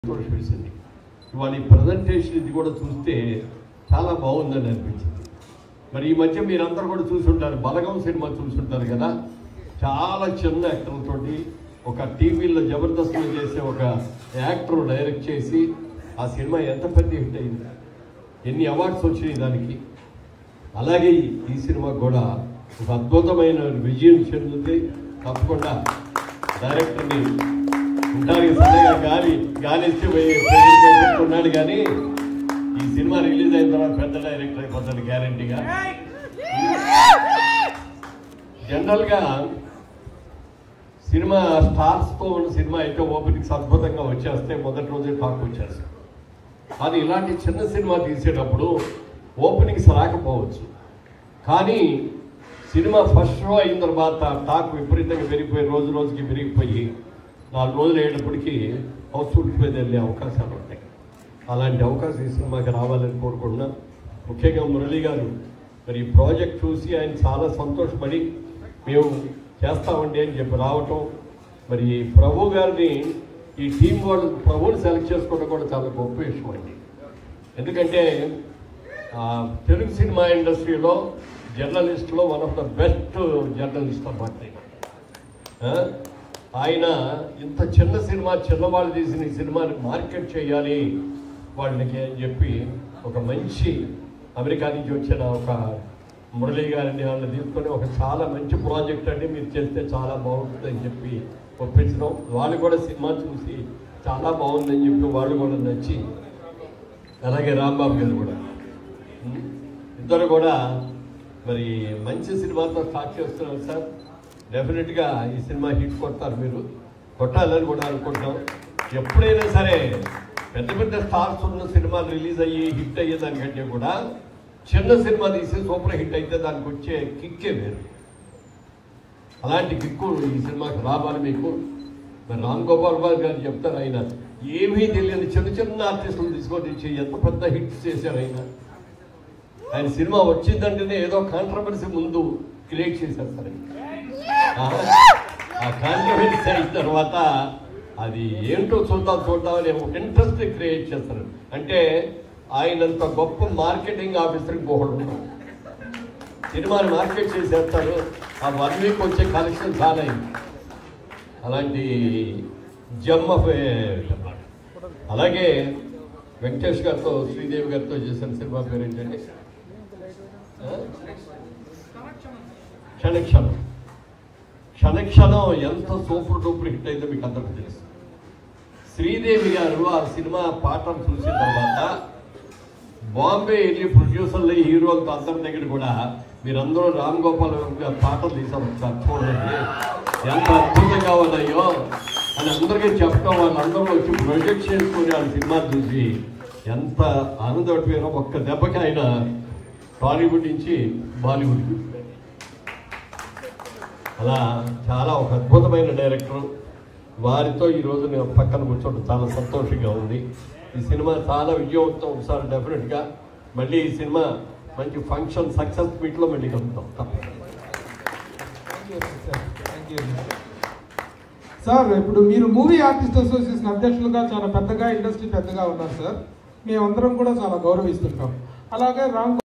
సంతోషించింది ఇవాళ ఈ ప్రజెంటేషన్ ఇది కూడా చూస్తే చాలా బాగుందని అనిపించింది మరి ఈ మధ్య మీరందరూ కూడా చూసుంటారు బలగం సినిమా చూసుంటారు కదా చాలా చిన్న యాక్టర్లతోటి ఒక టీవీలో జబర్దస్త్లో చేసే ఒక యాక్టర్ డైరెక్ట్ చేసి ఆ సినిమా ఎంత పెద్ద హిట్ అయింది ఎన్ని అవార్డ్స్ వచ్చినాయి దానికి అలాగే ఈ- ఈ సినిమా కూడా ఒక అద్భుతమైన విజయం చెందుతుంది తప్పకుండా డైరెక్టర్ని ఉంటారు సరిగా గాలి గాలి ఇస్తే పోయి- పోయి- పోయి పెట్టుకున్నాడు కానీ ఈ సినిమా రిలీజ్ అయిన తర్వాత పెద్ద డైరెక్టర్ అయిపోతాడు గ్యారంటీగా జనరల్ గా సినిమా స్టార్స్ తో ఉన్న సినిమా అయితే ఓపెనింగ్స్ అద్భుతంగా వచ్చేస్తే మొదటి రోజే టాక్ వచ్చేస్తాయి కానీ ఇలాంటి చిన్న సినిమా తీసేటప్పుడు ఓపెనింగ్స్ రాకపోవచ్చు కానీ సినిమా ఫస్ట్ షో అయిన తర్వాత టాక్ విపరీతంగా పెరిగిపోయి రోజు రోజుకి పెరిగిపోయి నాలుగు రోజులు అయ్యేటప్పటికి హౌస్ఫుల్ మీద వెళ్ళే అవకాశాలు ఉంటాయి అలాంటి అవకాశం ఈ సినిమాకి రావాలని కోరుకుంటున్నాం ముఖ్యంగా మురళి గారు మరి ఈ ప్రాజెక్ట్ చూసి ఆయన చాలా సంతోషపడి మేము చేస్తామండి అని చెప్పి రావటం మరి ప్రభు గారిని ఈ టీం వాళ్ళు ప్రభుని సెలెక్ట్ చేసుకోవడం కూడా చాలా గొప్ప విషయం అండి ఎందుకంటే ఆ, తెలుగు సినిమా ఇండస్ట్రీలో జర్నలిస్ట్లో one of the best journalist అన్నమాట ఆయన. ఆ, ఆయన ఇంత చిన్న సినిమా చిన్నవాళ్ళు తీసిన ఈ సినిమాని మార్కెట్ చేయాలి వాళ్ళకి అని చెప్పి ఒక మంచి అమెరికా నుంచి వచ్చిన ఒక మురళీ గారిని వాళ్ళని తీసుకొని ఒక చాలా మంచి ప్రాజెక్ట్ అండి మీరు చేస్తే చాలా బాగుంటుంది అని చెప్పి ఒప్పించడం వాళ్ళు కూడా సినిమా చూసి చాలా బాగుందని చెప్పి వాళ్ళు కూడా నచ్చి అలాగే రాంబాబు గారు కూడా ఉం? ఇద్దరు కూడా మరి మంచి సినిమాతో స్టార్ట్ చేస్తున్నారు సార్ డెఫినెట్గా ఈ సినిమా హిట్ కొడతారు మీరు కొట్టాలని కూడా అనుకుంటున్నాం ఎప్పుడైనా సరే పెద్ద పెద్ద స్టార్స్ ఉన్న సినిమాలు రిలీజ్ అయ్యి హిట్ అయ్యేదానికంటే కూడా చిన్న సినిమా తీసి సూపర్ హిట్ అయితే దానికి వచ్చే కిక్కే వేరు అలాంటి కిక్కు ఈ సినిమాకి రావాలి మీకు మరి రామ్ గోపాల్ వర్మ గారు చెప్తారు ఆయన ఏమీ తెలియని చిన్న చిన్న ఆర్టిస్టులు తీసుకొని వచ్చి ఎంత పెద్ద హిట్స్ చేశారు ఆయన ఆయన సినిమా వచ్చిందంటేనే ఏదో కాంట్రవర్సీ ముందు క్రియేట్ చేశారు సార్ ఆ, ఆ కాంట్రవర్సీ అయిన తర్వాత అది ఏంటో చూద్దాం చూద్దాం అని ఒక ఇంట్రెస్ట్ క్రియేట్ చేస్తారు అంటే ఆయనంత గొప్ప మార్కెటింగ్ ఆఫీసర్కి పోవడం ఉన్నాడు. సినిమాని మార్కెట్ చేసేస్తారు ఆ వన్ వీక్ వచ్చే కలెక్షన్ చాలా అయింది అలాంటి జమ్ ఆఫ్ అలాగే వెంకటేష్ గారితో శ్రీదేవి గారితో చేసిన సినిమా పేరు ఏంటంటే ఆ? క్షణక్షణం క్షణక్షణం ఎంత సూపర్ డూపర్ హిట్ అయిందో మీకు అందరికీ తెలుసు శ్రీదేవి గారు ఆ సినిమా పాటలు చూసిన తర్వాత బాంబే వెళ్ళి ప్రొడ్యూసర్లు హీరోలతో అందరి దగ్గర కూడా మీరందరూ రామ్ గోపాల్ గారి పాటలు తీసారు ఒకసారి చూడండి ఎంత అద్భుతంగా ఉన్నాయో అని అందరికీ చెప్పడం వాళ్ళందరూ వచ్చి ప్రొజెక్ట్ చేసుకుని ఆ సినిమా చూసి ఎంత ఆనందపడిపోయారో ఒక్క దెబ్బకి ఆయన టాలీవుడ్ నుంచి బాలీవుడ్ అలా చాలా ఒక అద్భుతమైన డైరెక్టర్ వారితో ఈ రోజు నేను పక్కన కూర్చోవడం చాలా సంతోషంగా ఉంది ఈ సినిమా చాలా విజయవంతం ఒకసారి డెఫినెట్గా మళ్ళీ ఈ సినిమా మంచి ఫంక్షన్ సక్సెస్ మీట్లో మళ్ళీ కలుగుతాం తప్పకుండా సార్ ఇప్పుడు మీరు మూవీ ఆర్టిస్ట్ అసోసియేషన్ అధ్యక్షులుగా చాలా పెద్దగా ఇండస్ట్రీ పెద్దగా ఉన్నారు సార్ మేమందరం కూడా చాలా గౌరవిస్తుంటాం అలాగే రామ్